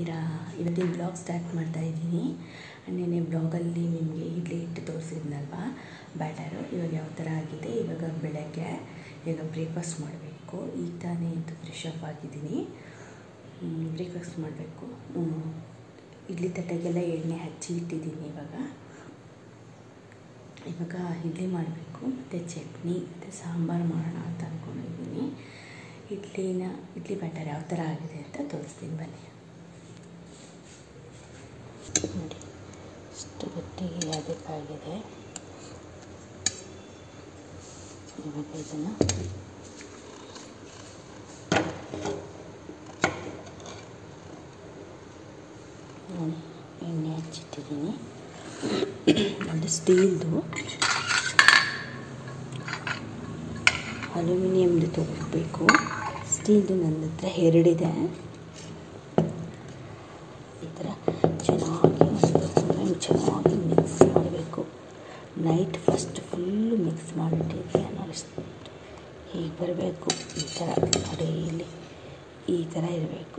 ಹೇಗಿದ್ದೀರಾ ಇವತ್ತಿನ blog start ಮಾಡ್ತಾ ಇದ್ದೀನಿ ನಿನ್ನೆ ಬ್ಲಾಗಲ್ಲಿ ನಿಮಗೆ ಇಡ್ಲಿ ಹಿಟ್ಟು ತೋರಿಸಿದ್ನಲ್ವಾ ಬ್ಯಾಟರು ಇವಾಗ ಯಾವ ಥರ ಆಗಿದೆ ಇವಾಗ ಬೆಳಗ್ಗೆ ಈಗ ಬ್ರೇಕ್ಫಾಸ್ಟ್ ಮಾಡಬೇಕು ಈಗ ತಾನೇ ಇದು ಫ್ರೆಶ್ ಅಪ್ ಆಗಿದ್ದೀನಿ ಬ್ರೇಕ್ಫಾಸ್ಟ್ ಮಾಡಬೇಕು ಇಡ್ಲಿ ತಟ್ಟೆಗೆಲ್ಲ ಎಣ್ಣೆ ಹಚ್ಚಿ ಇಟ್ಟಿದ್ದೀನಿ ಇವಾಗ ಇವಾಗ ಇಡ್ಲಿ ಮಾಡಬೇಕು ಮತ್ತು ಚಟ್ನಿ ಮತ್ತು ಸಾಂಬಾರು ಮಾಡೋಣ ಅಂತ ಅಂದ್ಕೊಂಡಿದ್ದೀನಿ ಇಡ್ಲಿನ ಇಡ್ಲಿ ಬ್ಯಾಟರ್ ಯಾವ ಥರ ಆಗಿದೆ ಅಂತ ತೋರಿಸ್ತೀನಿ ಬನ್ನಿ ನೋಡಿ ಇಷ್ಟು ಗಟ್ಟಿಗೆ ಅದಕ್ಕಾಗಿದೆ ಇವಾಗ ಇದನ್ನು ನೋಡಿ ಎಣ್ಣೆ ಹಚ್ಚಿಟ್ಟಿದ್ದೀನಿ ಒಂದು ಸ್ಟೀಲ್ದು ಅಲ್ಯೂಮಿನಿಯಮ್ದು ತೊಗೋಬೇಕು ಸ್ಟೀಲ್ದು ನನ್ನ ಹತ್ರ ಎರಡಿದೆ ಈ ಥರ ಚೆನ್ನಾಗಿ ಹಿಂಗೆ ಚೆನ್ನಾಗಿ ಮಿಕ್ಸ್ ಮಾಡಬೇಕು ನೈಟ್ ಫಸ್ಟ್ ಫುಲ್ಲು ಮಿಕ್ಸ್ ಮಾಡಿಟ್ಟಿದ್ದೆ ನೋಡಿ ಹೀಗೆ ಬರಬೇಕು ಈ ಥರ ನೋಡಿ ಇಲ್ಲಿ ಈ ಥರ ಇರಬೇಕು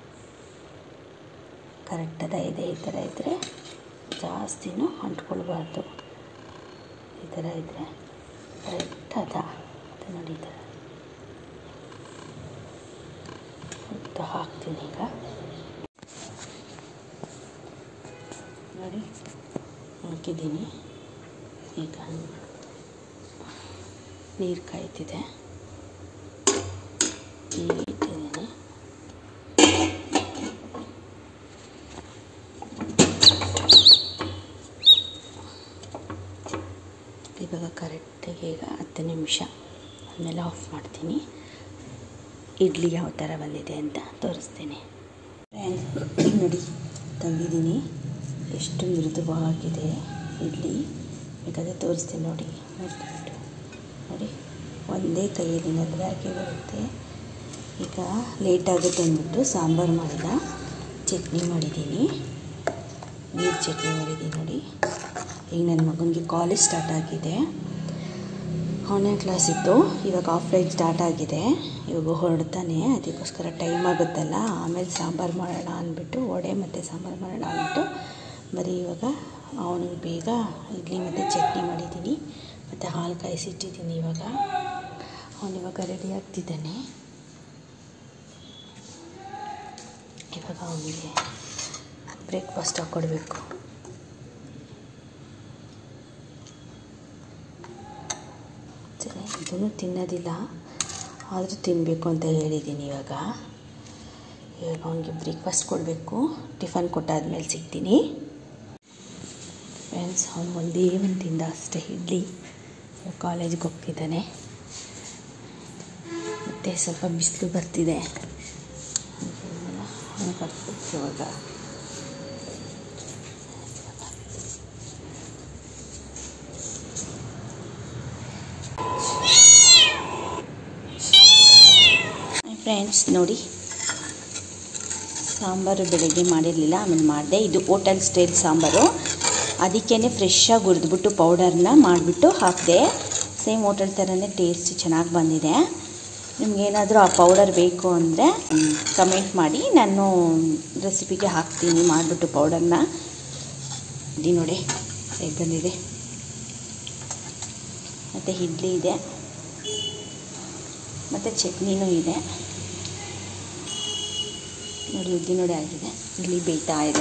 ಕರೆಕ್ಟದ ಇದೆ ಈ ಥರ ಇದ್ದರೆ ಜಾಸ್ತಿನೂ ಅಂಟ್ಕೊಳ್ಬಾರ್ದು ಈ ಥರ ಇದ್ದರೆ ಕರೆಕ್ಟ್ ಅದ ಅದು ನೋಡಿ ಈ ಥರ ಉದ್ದ ಹಾಕ್ತೀನಿ ಈಗ ನೋಡಿ ಹಾಕಿದ್ದೀನಿ ಈಗ ನೀರು ಕಾಯ್ತಿದೆ ಈಗ ಇಟ್ಟಿದ್ದೀನಿ ಇವಾಗ ಕರೆಕ್ಟಾಗಿ ಈಗ ಹತ್ತು ನಿಮಿಷ ಆಮೇಲೆ ಆಫ್ ಮಾಡ್ತೀನಿ ಇಡ್ಲಿ ಯಾವ ಥರ ಬಂದಿದೆ ಅಂತ ತೋರಿಸ್ತೀನಿ ನೋಡಿ ತೆಗಿದ್ದೀನಿ ಎಷ್ಟು ಮೃದುವಾಗಿದೆ ಇಡ್ಲಿ ಬೇಕಾದರೆ ತೋರಿಸ್ತೀನಿ ನೋಡಿ ಮುರಿದ್ಬಿಟ್ಟು ನೋಡಿ ಒಂದೇ ಕೈಯಲ್ಲಿ ನದ್ದಾಗಿ ಬರುತ್ತೆ ಈಗ ಲೇಟ್ ಆಗುತ್ತೆ ಅಂದ್ಬಿಟ್ಟು ಸಾಂಬಾರು ಮಾಡಿದ ಚಟ್ನಿ ಮಾಡಿದ್ದೀನಿ ನೀರು ಚಟ್ನಿ ಮಾಡಿದ್ದೀನಿ ನೋಡಿ ಈಗ ನನ್ನ ಮಗನಿಗೆ ಕಾಲೇಜ್ ಸ್ಟಾರ್ಟ್ ಆಗಿದೆ ಆನ್ಲೈನ್ ಕ್ಲಾಸ್ ಇತ್ತು ಇವಾಗ ಆಫ್ಲೈನ್ ಸ್ಟಾರ್ಟ್ ಆಗಿದೆ ಇವಾಗ ಹೊರಡ್ತಾನೆ ಅದಕ್ಕೋಸ್ಕರ ಟೈಮ್ ಆಗುತ್ತಲ್ಲ ಆಮೇಲೆ ಸಾಂಬಾರು ಮಾಡೋಣ ಅಂದ್ಬಿಟ್ಟು ವಡೆ ಮತ್ತು ಸಾಂಬಾರು ಮಾಡೋಣ ಅಂದ್ಬಿಟ್ಟು ಬರೀ ಇವಾಗ ಅವನಿಗೆ ಬೇಗ ಇಡ್ಲಿ ಮತ್ತು ಚಟ್ನಿ ಮಾಡಿದ್ದೀನಿ ಮತ್ತು ಹಾಲು ಕಾಯಿಸಿಟ್ಟಿದ್ದೀನಿ ಇವಾಗ ಅವನು ಇವಾಗ ರೆಡಿ ಆಗ್ತಿದ್ದಾನೆ ಇವಾಗ ಅವನಿಗೆ ಬ್ರೇಕ್ಫಾಸ್ಟ್ ಹಾಕ್ಕೊಡ್ಬೇಕು ಸರಿ ಇದನ್ನು ತಿನ್ನೋದಿಲ್ಲ ಆದರೂ ತಿನ್ನಬೇಕು ಅಂತ ಹೇಳಿದ್ದೀನಿ ಇವಾಗ ಇವಾಗ ಅವನಿಗೆ ಬ್ರೇಕ್ಫಾಸ್ಟ್ ಕೊಡಬೇಕು ಟಿಫನ್ ಕೊಟ್ಟಾದ್ಮೇಲೆ ಸಿಗ್ತೀನಿ ಫ್ರೆಂಡ್ಸ್ ಅವನು ಒಂದೇ ಒಂದು ತಿಂದ ಅಷ್ಟೇ ಇಡ್ಲಿ ಕಾಲೇಜ್ಗೆ ಹೋಗ್ತಿದ್ದಾನೆ ಮತ್ತು ಸ್ವಲ್ಪ ಬಿಸಿಲು ಬರ್ತಿದೆ ಹಾಕ್ಬೇಕು ಇವಾಗ ಫ್ರೆಂಡ್ಸ್ ನೋಡಿ ಸಾಂಬಾರು ಬೆಳಗ್ಗೆ ಮಾಡಿರಲಿಲ್ಲ ಆಮೇಲೆ ಮಾಡಿದೆ ಇದು ಹೋಟೆಲ್ ಸ್ಟೈಲ್ ಸಾಂಬಾರು ಅದಕ್ಕೇ ಫ್ರೆಶ್ಶಾಗಿ ಹುರಿದ್ಬಿಟ್ಟು ಪೌಡರ್ನ ಮಾಡಿಬಿಟ್ಟು ಹಾಕಿದೆ ಸೇಮ್ ಹೋಟೆಲ್ ಥರನೇ ಟೇಸ್ಟ್ ಚೆನ್ನಾಗಿ ಬಂದಿದೆ ನಿಮಗೇನಾದರೂ ಆ ಪೌಡರ್ ಬೇಕು ಅಂದರೆ ಕಮೆಂಟ್ ಮಾಡಿ ನಾನು ರೆಸಿಪಿಗೆ ಹಾಕ್ತೀನಿ ಮಾಡಿಬಿಟ್ಟು ಪೌಡರ್ನ ಇದು ನೋಡಿ ಹೇಗೆ ಬಂದಿದೆ ಮತ್ತು ಇಡ್ಲಿ ಇದೆ ಮತ್ತು ಚಟ್ನಿನೂ ಇದೆ ನೋಡಿ ಉದ್ದಿ ನೋಡಿ ಆಗಿದೆ ಇಲ್ಲಿ ಬೇಯ್ತಾ ಇದೆ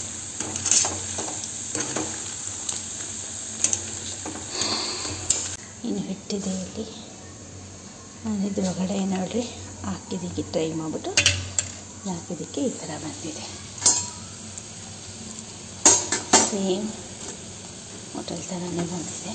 ಇನ್ನು ಹಿಟ್ಟಿದೆ ಇಲ್ಲಿ ನಾನು ಇದ್ರೊಳಗಡೆ ನೋಡಿರಿ ಹಾಕಿದ್ದಕ್ಕೆ ಟ್ರೈ ಮಾಡಿಬಿಟ್ಟು ಹಾಕಿದ್ದಕ್ಕೆ ಈ ಥರ ಬಂದಿದೆ ಸೇಮ್ ಹೋಟೆಲ್ ಥರನೇ ಬಂದಿದೆ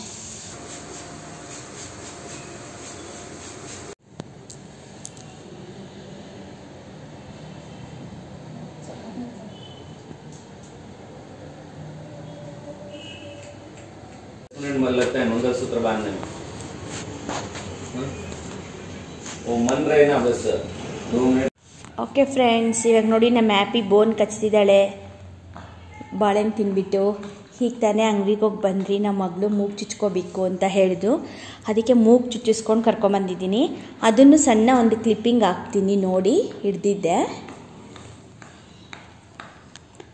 मिनट में लगता है मंगलसूत्र बांधने में हाँ? वो मन रहे ना बस दो मिनट ಓಕೆ ಫ್ರೆಂಡ್ಸ್ ಇವಾಗ ನೋಡಿ ನಮ್ಮ ಆ್ಯಪಿ ಬೋನ್ ಕಚ್ತಿದ್ದಾಳೆ ಬಾಳೆಹಣ್ಣು ತಿನ್ಬಿಟ್ಟು ಹೀಗೆ ತಾನೇ ಅಂಗಡಿಗೆ ಹೋಗಿ ಬಂದ್ರಿ ನಮ್ಮ ಮಗಳು ಮೂಗು ಚುಚ್ಕೋಬೇಕು ಅಂತ ಹೇಳಿದ್ರು ಅದಕ್ಕೆ ಮೂಗು ಚುಚ್ಚಿಸ್ಕೊಂಡು ಕರ್ಕೊಂಬಂದಿದ್ದೀನಿ ಅದನ್ನು ಸಣ್ಣ ಒಂದು ಕ್ಲಿಪ್ಪಿಂಗ್ ಹಾಕ್ತೀನಿ ನೋಡಿ ಹಿಡ್ದಿದ್ದೆ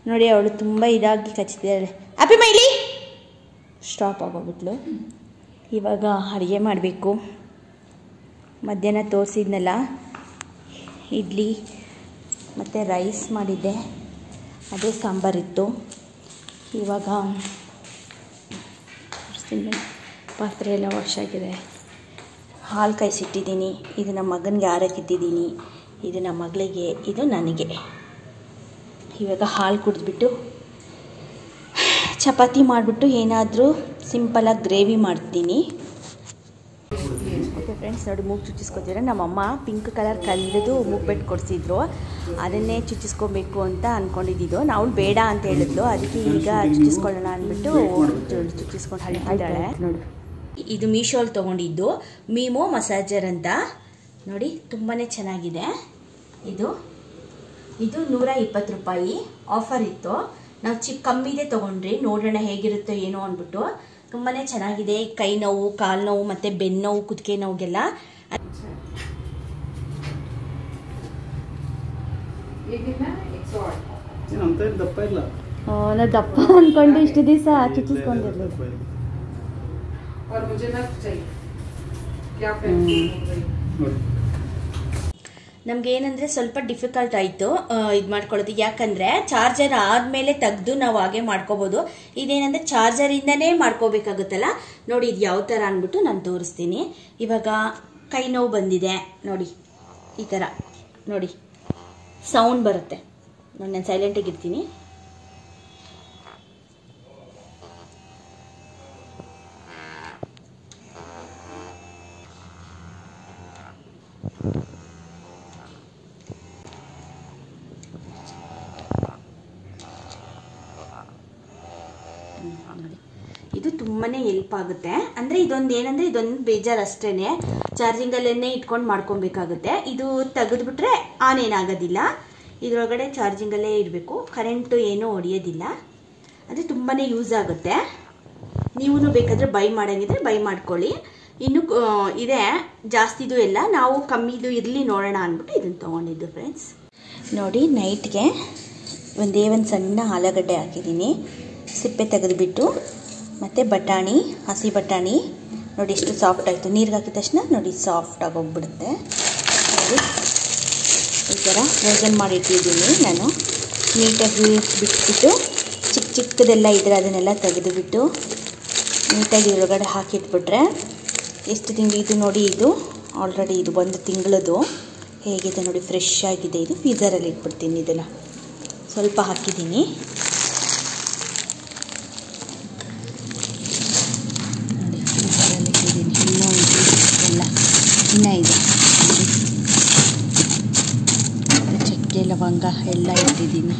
ನೋಡಿ ಅವಳು ತುಂಬ ಇದಾಗಿ ಕಚ್ತಿದ್ದಾಳೆ ಅಪ್ಪಿ ಮೈಲಿ ಸ್ಟಾಪ್ ಆಗೋಗ್ಬಿಟ್ಲು ಇವಾಗ ಅಡುಗೆ ಮಾಡಬೇಕು ಮಧ್ಯಾಹ್ನ ತೋರಿಸಿದ್ನಲ್ಲ ಇಡ್ಲಿ ಮತ್ತು ರೈಸ್ ಮಾಡಿದ್ದೆ ಅದೇ ಸಾಂಬಾರಿತ್ತು ಇವಾಗ ತೋರಿಸ್ತೀನಿ ಬನ್ನಿ. ಪಾತ್ರೆ ಎಲ್ಲ ವಾಶ್ ಆಗಿದೆ ಹಾಲು ಕಾಯಿಸಿಟ್ಟಿದ್ದೀನಿ ಇದು ನಮ್ಮ ಮಗನಿಗೆ ಆರಕ್ಕಿಟ್ಟಿದ್ದೀನಿ ಇದು ನಮ್ಮ ಮಗಳಿಗೆ ಇದು ನನಗೆ ಇವಾಗ ಹಾಲು ಕುಡಿದ್ಬಿಟ್ಟು ಚಪಾತಿ ಮಾಡಿಬಿಟ್ಟು ಏನಾದರೂ ಸಿಂಪಲಾಗಿ ಗ್ರೇವಿ ಮಾಡ್ತೀನಿ ಓಕೆ ಫ್ರೆಂಡ್ಸ್ ನೋಡಿ ಮೂಗು ಚುಚ್ಚಿಸ್ಕೊತೀರ ನಮ್ಮಮ್ಮ ಪಿಂಕ್ ಕಲರ್ ಕಲ್ಲದು ಮೂಗ್ಬೆಟ್ಟು ಕೊಡಿಸಿದ್ರು ಅದನ್ನೇ ಚುಚ್ಚಿಸ್ಕೊಬೇಕು ಅಂತ ಅಂದ್ಕೊಂಡಿದ್ದು ನಾವು ಬೇಡ ಅಂತ ಹೇಳಿದ್ಲು ಅದಕ್ಕೆ ಈಗ ಚುಚ್ಚಿಸ್ಕೊಳ್ಳೋಣ ಅಂದ್ಬಿಟ್ಟು ಚು- ಚುಚ್ಚಿಸ್ಕೊಂಡು ಹಳಿತಿದ್ದಾಳೆ ನೋಡಿ ಇದು ಮೀಶೋಲ್ಲಿ ತೊಗೊಂಡಿದ್ದು ಮೀಮೋ ಮಸಾಜರ್ ಅಂತ ನೋಡಿ ತುಂಬಾ ಚೆನ್ನಾಗಿದೆ ಇದು ಇದು ನೂರ ಇಪ್ಪತ್ತು ರೂಪಾಯಿ ಆಫರ್ ಇತ್ತು ನಾವು ಚಿಕ್ಕ ಕಮ್ಮಿದೆ ತೊಗೊಂಡ್ರಿ ನೋಡೋಣ ಹೇಗಿರುತ್ತೋ ಏನೋ ಅಂದ್ಬಿಟ್ಟು ತುಂಬಾ ಚೆನ್ನಾಗಿದೆ ಕೈ ನೋವು ಕಾಲು ನೋವು ಮತ್ತು ಬೆನ್ನು ನೋವು ಕುತ್ತಿಗೆ ನೋವಿಗೆಲ್ಲ ಏನಂತ ಏನ್ ದಪ್ಪ ಇಲ್ಲ ನಾ ದಪ್ಪ ಅಂದ್ಕೊಂಡು ಇಷ್ಟು ದಿವಸ ಚುಚ್ಚಿಸ್ಕೊಂಡಿರ್ಲಿಲ್ಲ और मुझे ना चाहिए क्या हम्म। ನೋಡಿ ನಮ್ಗೆ ಏನಂದ್ರೆ ಸ್ವಲ್ಪ ಡಿಫಿಕಲ್ಟ್ ಆಯಿತು ಇದು ಮಾಡ್ಕೊಳ್ಳೋದು ಯಾಕಂದ್ರೆ ಚಾರ್ಜರ್ ಆದಮೇಲೆ ತೆಗೆದು ನಾವು ಹಾಗೆ ಮಾಡ್ಕೋಬೋದು ಇದೇನಂದ್ರೆ ಚಾರ್ಜರಿಂದನೇ ಮಾಡ್ಕೋಬೇಕಾಗುತ್ತಲ್ಲ ನೋಡಿ ಇದು ಯಾವ ಥರ ಅಂದ್ಬಿಟ್ಟು ನಾನು ತೋರಿಸ್ತೀನಿ ಇವಾಗ ಕೈ ನೋವು ಬಂದಿದೆ ನೋಡಿ ಈ ಥರ ನೋಡಿ ಸೌಂಡ್ ಬರುತ್ತೆ ನೋಡಿ ನಾನು ಸೈಲೆಂಟಾಗಿ ಇರ್ತೀನಿ ನೋಡಿ ಇದು ತುಂಬಾ ಹೆಲ್ಪ್ ಆಗುತ್ತೆ ಅಂದರೆ ಇದೊಂದು ಏನಂದರೆ ಇದೊಂದು ಬೇಜಾರು ಅಷ್ಟೇ ಚಾರ್ಜಿಂಗಲ್ಲೇ ಇಟ್ಕೊಂಡು ಮಾಡ್ಕೊಬೇಕಾಗುತ್ತೆ ಇದು ತೆಗೆದುಬಿಟ್ರೆ ಆನ್ ಏನಾಗೋದಿಲ್ಲ ಇದರೊಳಗಡೆ ಚಾರ್ಜಿಂಗಲ್ಲೇ ಇರಬೇಕು ಕರೆಂಟು ಏನೂ ಹೊಡೆಯೋದಿಲ್ಲ ಅಂದರೆ ತುಂಬಾ ಯೂಸ್ ಆಗುತ್ತೆ ನೀವು ಬೇಕಾದರೆ ಬೈ ಮಾಡಂಗಿದ್ರೆ ಬೈ ಮಾಡ್ಕೊಳ್ಳಿ ಇನ್ನು ಆ, ಇದೆ ಜಾಸ್ತಿದು ಎಲ್ಲ ನಾವು ಕಮ್ಮಿದು ಇರಲಿ ನೋಡೋಣ ಅಂದ್ಬಿಟ್ಟು ಇದನ್ನು ತೊಗೊಂಡಿದ್ದು ಫ್ರೆಂಡ್ಸ್ ನೋಡಿ ನೈಟ್ಗೆ ಒಂದೇ ಒಂದು ಸಣ್ಣ ಆಲೂಗಡ್ಡೆ ಹಾಕಿದ್ದೀನಿ ಸಿಪ್ಪೆ ತೆಗೆದುಬಿಟ್ಟು ಮತ್ತು ಬಟಾಣಿ ಹಸಿ ಬಟಾಣಿ ನೋಡಿ ಎಷ್ಟು ಸಾಫ್ಟ್ ಆಯಿತು ನೀರಿಗೆ ಹಾಕಿದ ತಕ್ಷಣ ನೋಡಿ ಸಾಫ್ಟ್ ಆಗೋಗ್ಬಿಡುತ್ತೆ ನೋಡಿ ಈ ಥರ ಫ್ರೋಸನ್ ಮಾಡಿಟ್ಟಿದ್ದೀನಿ ನಾನು ನೀಟಾಗಿ ಬಿಟ್ಬಿಟ್ಟು ಚಿಕ್ಕ ಚಿಕ್ಕದೆಲ್ಲ ಇದ್ರೆ ಅದನ್ನೆಲ್ಲ ತೆಗೆದುಬಿಟ್ಟು ನೀಟಾಗಿ ಒಳಗಡೆ ಹಾಕಿಟ್ಬಿಟ್ರೆ ಎಷ್ಟು ತಿಂಗಳು ಇದು ನೋಡಿ ಇದು ಆಲ್ರೆಡಿ ಇದು ಒಂದು ತಿಂಗಳದು ಹೇಗಿದೆ ನೋಡಿ ಫ್ರೆಶ್ ಆಗಿದೆ ಇದು ಫ್ರೀಸರಲ್ಲಿ ಇಟ್ಬಿಡ್ತೀನಿ ಇದನ್ನು ಸ್ವಲ್ಪ ಹಾಕಿದ್ದೀನಿ ನೋಡಿ ಫ್ರೀಸರಲ್ಲಿ ಇಟ್ಟಿದ್ದೀನಿ ಇನ್ನೂ ಇದೆ ಎಲ್ಲ ಇನ್ನೂ ಇದೆ ನೋಡಿ. ಮತ್ತೆ ಚಕ್ಕೆ ಲವಂಗ ಎಲ್ಲ ಇಟ್ಟಿದ್ದೀನಿ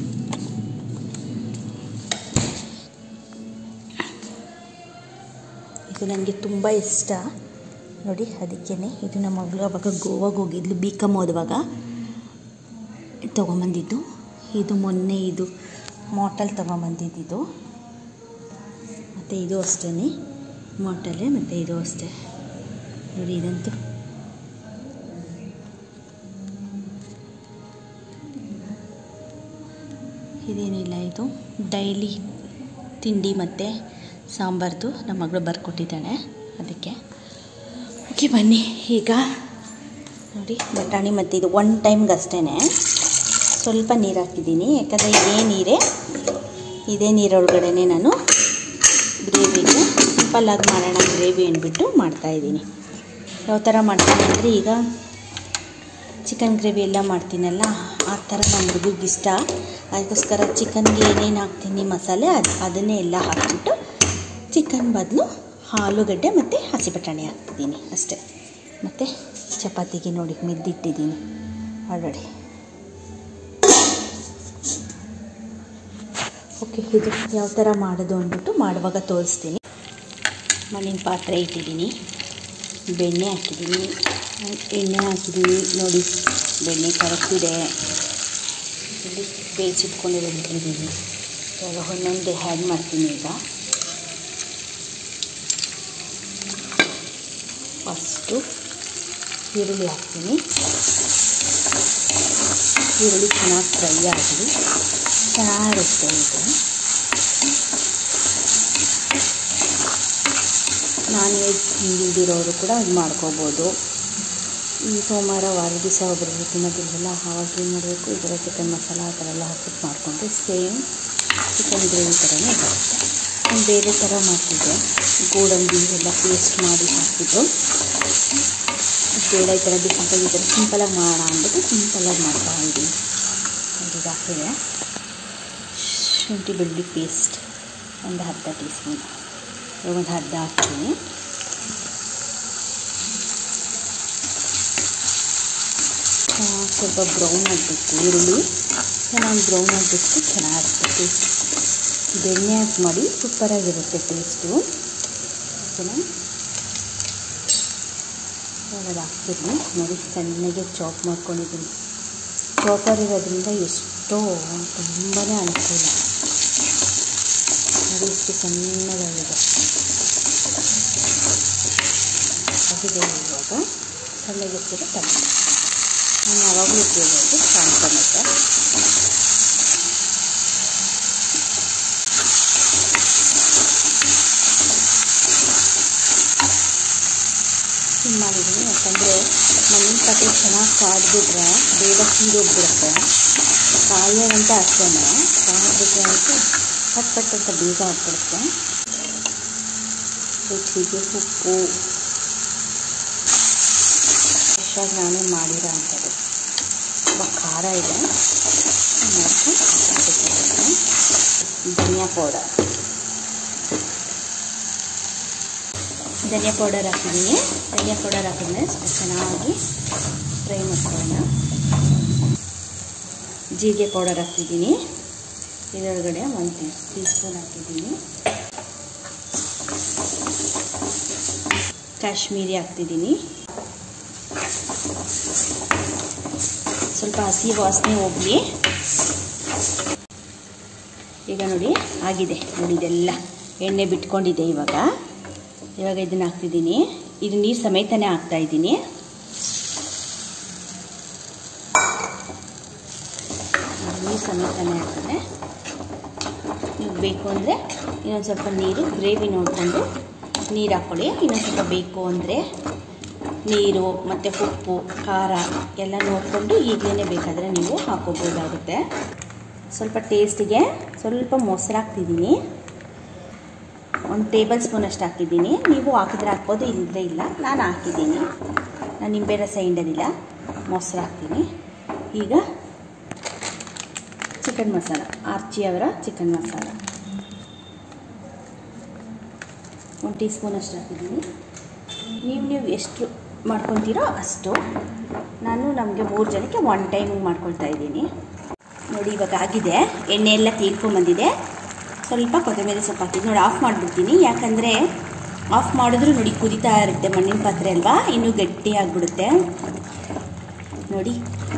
ಇದು ನನಗೆ ತುಂಬ ಇಷ್ಟ ನೋಡಿ ಅದಕ್ಕೇ ಇದು ನಮ್ಮ ಮಗಳು ಅವಾಗ ಗೋವಾಗೆ ಹೋಗಿದ್ಲು ಬಿ ಕಾಮ್ ಓದುವಾಗ ತೊಗೊಂಬಂದಿದ್ದು ಇದು ಮೊನ್ನೆ ಇದು ಮಾಟಲ್ ತೊಗೊಂಬಂದಿದ್ದು ಮತ್ತು ಇದು ಅಷ್ಟೇ ಮಾಟಲ್ಲೇ ಮತ್ತು ಇದು ಅಷ್ಟೇ ನೋಡಿ ಇದಂತೂ ಇದೇನಿಲ್ಲ ಇದು ಡೈಲಿ ತಿಂಡಿ ಮತ್ತು ಸಾಂಬಾರ್ದು ನಮ್ಮ ಮಗಳು ಬರ್ಕೊಟ್ಟಿದ್ದಾಳೆ ಅದಕ್ಕೆ ಓಕೆ ಬನ್ನಿ ಈಗ ನೋಡಿ ಬಟಾಣಿ ಮತ್ತು ಇದು ಒನ್ ಟೈಮ್ಗೆ ಅಷ್ಟೇ ಸ್ವಲ್ಪ ನೀರು ಹಾಕಿದ್ದೀನಿ ಯಾಕಂದರೆ ಇದೇ ನೀರೇ ಇದೇ ನೀರೊಳಗಡೆ ನಾನು ಗ್ರೇವಿಗೆ ಸಿಂಪಲ್ಲಾಗಿ ಮಾಡೋಣ ಗ್ರೇವಿ ಅಂದ್ಬಿಟ್ಟು ಮಾಡ್ತಾಯಿದ್ದೀನಿ ಯಾವ ಥರ ಮಾಡ್ತೀನಿ ಅಂದರೆ ಈಗ ಚಿಕನ್ ಗ್ರೇವಿ ಎಲ್ಲ ಮಾಡ್ತೀನಲ್ಲ ಆ ಥರ ನಮ್ಮ ಹುಡುಗಿಗೆ ಇಷ್ಟ ಅದಕ್ಕೋಸ್ಕರ ಚಿಕನ್ಗೆ ಏನೇನು ಹಾಕ್ತೀನಿ ಮಸಾಲೆ ಅದು ಅದನ್ನೇ ಎಲ್ಲ ಹಾಕ್ಬಿಟ್ಟು ಚಿಕನ್ ಬದಲು ಆಲೂಗಡ್ಡೆ ಮತ್ತು ಹಸಿ ಬಟಾಣಿ ಹಾಕ್ತಿದ್ದೀನಿ ಅಷ್ಟೇ ಮತ್ತು ಚಪಾತಿಗೆ ನೋಡಿ ಮಿದ್ದಿಟ್ಟಿದ್ದೀನಿ ಆಲ್ರೆಡಿ ಓಕೆ ಇದು ಯಾವ ಥರ ಮಾಡೋದು ಅಂದ್ಬಿಟ್ಟು ಮಾಡುವಾಗ ತೋರಿಸ್ತೀನಿ ಮಣ್ಣಿನ ಪಾತ್ರೆ ಇಟ್ಟಿದ್ದೀನಿ ಬೆಣ್ಣೆ ಹಾಕಿದ್ದೀನಿ ಎಣ್ಣೆ ಹಾಕಿದ್ದೀನಿ ನೋಡಿ ಬೆಣ್ಣೆ ಕರಗ್ತಿದೆ ಇಲ್ಲಿ ಬೇಯಿಸಿಟ್ಕೊಂಡಿರೋದು ಇಟ್ಟಿದ್ದೀನಿ ಇವಾಗ ಒಂದೊಂದೇ ಹ್ಯಾಡ್ ಮಾಡ್ತೀನಿ ಈಗ ಫಸ್ಟು ಈರುಳ್ಳಿ ಹಾಕ್ತೀನಿ ಈರುಳ್ಳಿ ಚೆನ್ನಾಗಿ ಫ್ರೈ ಆಗಲಿ ಚೆನ್ನಾಗಿರುತ್ತೆ ಇದು ನಾನ್ ವೆಜ್ ತಿಂದಿರೋರು ಕೂಡ ಇದು ಮಾಡ್ಕೋಬೋದು ಈ ಸೋಮವಾರ ವಾರ ದಿವಸ ಒಬ್ಬರು ತಿನ್ನೋದಿಲ್ವಲ್ಲ ಆವಾಗ ಏನು ಮಾಡಬೇಕು ಇದರ ಚಿಕನ್ ಮಸಾಲ ಆ ಥರ ಎಲ್ಲ ಹಾಕ್ಬಿಟ್ಟು ಮಾಡಿಕೊಂಡ್ರೆ ಸೇಮ್ ಚಿಕನ್ ಗ್ರೇವಿ ಥರನೇ ಬರುತ್ತೆ ನಾನು ಬೇರೆ ಥರ ಮಾಡ್ತಿದ್ದೆ ಗೋಡಂಬಿ ಎಲ್ಲ ಪೇಸ್ಟ್ ಮಾಡಿ ಹಾಕ್ಬಿಟ್ಟು ಬೇಡ ಈ ಥರ ಡಿಫ್ರೆಂಟಾಗಿ ಈ ಥರ ಸಿಂಪಲಾಗಿ ಮಾಡೋಣ ಅಂದ್ಬಿಟ್ಟು ಸಿಂಪಲಾಗಿ ಮಾಡ್ತಾ ಇದ್ದೀನಿ ಇದು ಹಾಕಿದೆ ಶುಂಠಿ ಬೆಳ್ಳುಳ್ಳಿ ಪೇಸ್ಟ್ ಒಂದು ಅರ್ಧ ಟೀ ಸ್ಪೂನ್ ಇವಾಗ ಒಂದು ಅರ್ಧ ಹಾಕ್ತೀನಿ ಆ, ಸ್ವಲ್ಪ ಬ್ರೌನ್ ಆಗಬೇಕು ಈರುಳ್ಳಿ ಚೆನ್ನಾಗಿ ಬ್ರೌನ್ ಆಗಬೇಕು ಚೆನ್ನಾಗಿರುತ್ತೆ ಟೇಸ್ಟ್ ಬೆಣ್ಣೆ ಹಾಕಿ ಮಾಡಿ ಸೂಪರಾಗಿರುತ್ತೆ ಟೇಸ್ಟು ಓಕೆನಾ ಇವಾಗ ಹಾಕ್ತೀನಿ ನೋಡಿ ಸಣ್ಣಗೆ ಚಾಪ್ ಮಾಡ್ಕೊಂಡಿದ್ದೀನಿ ಚಾಪರ್ ಇರೋದ್ರಿಂದ ಎಷ್ಟೋ ತುಂಬಾ ಅನುಕೂಲ ನೋಡಿ ಎಷ್ಟು ಸಣ್ಣದಾಗಿದೆ ಆಗಿದೆ ಇವಾಗ ಸಣ್ಣಗಿರ್ತೀರ ಟೊಮೆಟೊ ನಾನು ಯಾವಾಗಲೂ ಉಪಯೋಗಿಸೋದು ಕಾಳು ಟೊಮೆಟೊ ಹಿಂಗೆ ಮಾಡಿದ್ದೀನಿ ಯಾಕಂದರೆ ಮಣ್ಣಿನ ಪಾತ್ರೆ ಚೆನ್ನಾಗಿ ಕಾದ್ಬಿಟ್ರೆ ಬೇಗ ಸೀದೋಗ್ಬಿಡುತ್ತೆ ಕಾಯೋದಂತ ಅಷ್ಟೇ ಕಾದ್ಬಿಟ್ರೆ ಅಂತೂ ಪಟ್ ಪಟ್ ಅಂತ ಬೇಗ ಆಗ್ಬಿಡುತ್ತೆ ರುಚಿಗೆ ಉಪ್ಪು ಫ್ರೆಶಾಗಿ ನಾನೇ ಮಾಡಿರೋ ಅಂಥದ್ದು ತುಂಬ ಖಾರ ಇದೆ ನೋಡ್ಕೊಂಡು ಹಾಕ್ಬೇಕಾಗುತ್ತೆ. ಧನಿಯಾ ಪೌಡರ್ ಧನಿಯಾ ಪೌಡರ್ ಹಾಕಿದ್ದೀನಿ ಧನಿಯಾ ಪೌಡರ್ ಹಾಕಿದ್ಮೇಲೆ ಸ್ವಲ್ಪ ಚೆನ್ನಾಗಿ ಫ್ರೈ ಮಾಡ್ಕೊಳ್ಳೋಣ ಜೀರಿಗೆ ಪೌಡರ್ ಹಾಕ್ತಿದ್ದೀನಿ ಇದರೊಳಗಡೆ ಒಂದು ಟೀ ಸ್ಪೂನ್ ಹಾಕಿದ್ದೀನಿ ಕಾಶ್ಮೀರಿ ಹಾಕ್ತಿದ್ದೀನಿ ಸ್ವಲ್ಪ ಹಸಿ ವಾಸನೆ ಹೋಗಲಿ ಈಗ ನೋಡಿ ಆಗಿದೆ ನೋಡಿ ಇದೆಲ್ಲ ಎಣ್ಣೆ ಬಿಟ್ಕೊಂಡಿದೆ ಇವಾಗ ಇವಾಗ ಇದನ್ನು ಹಾಕ್ತಿದ್ದೀನಿ ಇದು ನೀರು ಸಮೇತನೇ ಹಾಕ್ತಾ ಇದ್ದೀನಿ ನೀರು ಸಮೇತನೇ ಹಾಕಿದ್ರೆ ನೀವು ಬೇಕು ಅಂದರೆ ಇನ್ನೊಂದು ಸ್ವಲ್ಪ ನೀರು ಗ್ರೇವಿ ನೋಡಿಕೊಂಡು ನೀರು ಹಾಕ್ಕೊಳ್ಳಿ ಇನ್ನೊಂದು ಸ್ವಲ್ಪ ಬೇಕು ಅಂದರೆ ನೀರು ಮತ್ತು ಉಪ್ಪು ಖಾರ ಎಲ್ಲ ನೋಡಿಕೊಂಡು ಈಗಲೇ ಬೇಕಾದರೆ ನೀವು ಹಾಕೋಬೋದಾಗುತ್ತೆ ಸ್ವಲ್ಪ ಟೇಸ್ಟಿಗೆ ಸ್ವಲ್ಪ ಮೊಸರು ಹಾಕ್ತಿದ್ದೀನಿ ಒಂದು ಟೇಬಲ್ ಸ್ಪೂನ್ ಅಷ್ಟು ಹಾಕಿದ್ದೀನಿ ನೀವು ಹಾಕಿದ್ರೆ ಹಾಕ್ಬೋದು ಇಲ್ಲದ್ರೆ ಇಲ್ಲ ನಾನು ಹಾಕಿದ್ದೀನಿ ನಾನು ನಿಂಬೆ ರಸ ಹಿಂಡೋದಿಲ್ಲ ಮೊಸರು ಹಾಕ್ತೀನಿ ಈಗ ಚಿಕನ್ ಮಸಾಲ ಆರ್ಚಿ ಅವರ ಚಿಕನ್ ಮಸಾಲ ಒಂದು ಟೀ ಸ್ಪೂನ್ ಅಷ್ಟು ಹಾಕಿದ್ದೀನಿ ನೀವು ನೀವು ಎಷ್ಟು ಮಾಡ್ಕೊತೀರೋ ಅಷ್ಟು ನಾನು ನಮಗೆ ಮೂರು ಜನಕ್ಕೆ ಒನ್ ಟೈಮ್ ಮಾಡ್ಕೊಳ್ತಾ ಇದ್ದೀನಿ ನೋಡಿ ಇವಾಗ ಆಗಿದೆ ಎಣ್ಣೆ ಎಲ್ಲ ತೀರ್ಕೊಂಬಂದಿದೆ ಸ್ವಲ್ಪ ಕೊತ್ತಂಬರಿ ಸೊಪ್ಪು ಹಾಕಿದ್ದು ನೋಡಿ ಆಫ್ ಮಾಡಿಬಿಡ್ತೀನಿ ಯಾಕಂದರೆ ಆಫ್ ಮಾಡಿದ್ರೂ ನೋಡಿ ಕುದಿತಾ ಇರುತ್ತೆ ಮಣ್ಣಿನ ಪಾತ್ರೆ ಅಲ್ವಾ ಇನ್ನೂ ಗಟ್ಟಿ ಆಗಿಬಿಡುತ್ತೆ ನೋಡಿ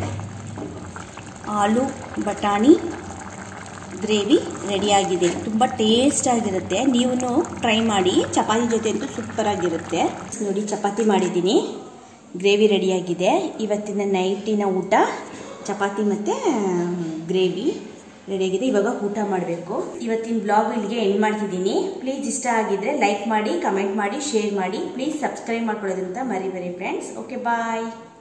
ಆಲೂ ಬಟಾಣಿ ಗ್ರೇವಿ ರೆಡಿಯಾಗಿದೆ ತುಂಬ ಟೇಸ್ಟಾಗಿರುತ್ತೆ ನೀವು ಟ್ರೈ ಮಾಡಿ ಚಪಾತಿ ಜೊತೆ ಅಂತೂ ಸೂಪರಾಗಿರುತ್ತೆ ನೋಡಿ ಚಪಾತಿ ಮಾಡಿದ್ದೀನಿ ಗ್ರೇವಿ ರೆಡಿಯಾಗಿದೆ ಇವತ್ತಿನ ನೈಟಿನ ಊಟ ಚಪಾತಿ ಮತ್ತು ಗ್ರೇವಿ ರೆಡಿಯಾಗಿದೆ ಇವಾಗ ಊಟ ಮಾಡಬೇಕು ಇವತ್ತಿನ ಬ್ಲಾಗ್ ಇಲ್ಲಿಗೆ ಎಂಡ್ ಮಾಡ್ತಿದ್ದೀನಿ ಪ್ಲೀಸ್ ಇಷ್ಟ ಆಗಿದ್ರೆ ಲೈಕ್ ಮಾಡಿ ಕಮೆಂಟ್ ಮಾಡಿ ಶೇರ್ ಮಾಡಿ ಪ್ಲೀಸ್ ಸಬ್ಸ್ಕ್ರೈಬ್ ಮಾಡ್ಕೊಳ್ಳೋದ್ರಿಂದ ಮರಿ ಮರಿ ಫ್ರೆಂಡ್ಸ್ ಓಕೆ ಬಾಯ್